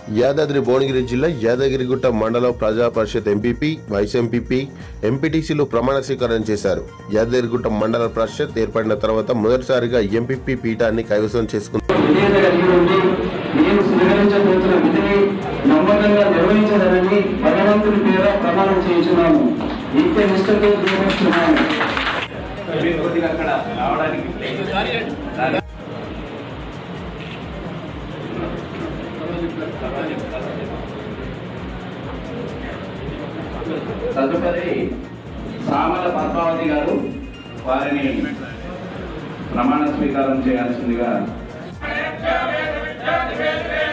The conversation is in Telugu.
యాదాద్రి భువనగిరి జిల్లా యాదగిరిగుట్ట మండలం ప్రజా పరిషత్ ఎంపీపీ వైస్ ఎంపీపీ ఎంపీటీసీలు ప్రమాణ స్వీకారం చేశారు యాదగిరిగుట్ట మండల పరిషత్ ఏర్పడిన తర్వాత మొదటిసారిగా ఎంపీపీ పీఠాన్ని కైవసం చేసుకుంది విధేయత కలిగి ఉండి నేను స్వీకరించబోతున్న విధిని నమ్మకంగా నిర్వహించదనని భగవంతుని పేర ప్రమాణం చేయించున్నాను నిత్య నిష్ఠతో నిర్వహిస్తున్నాను తదుపరి సామల పద్మావతి గారు వారిని ప్రమాణ స్వీకారం చేయాల్సిందిగా విద్యార్థి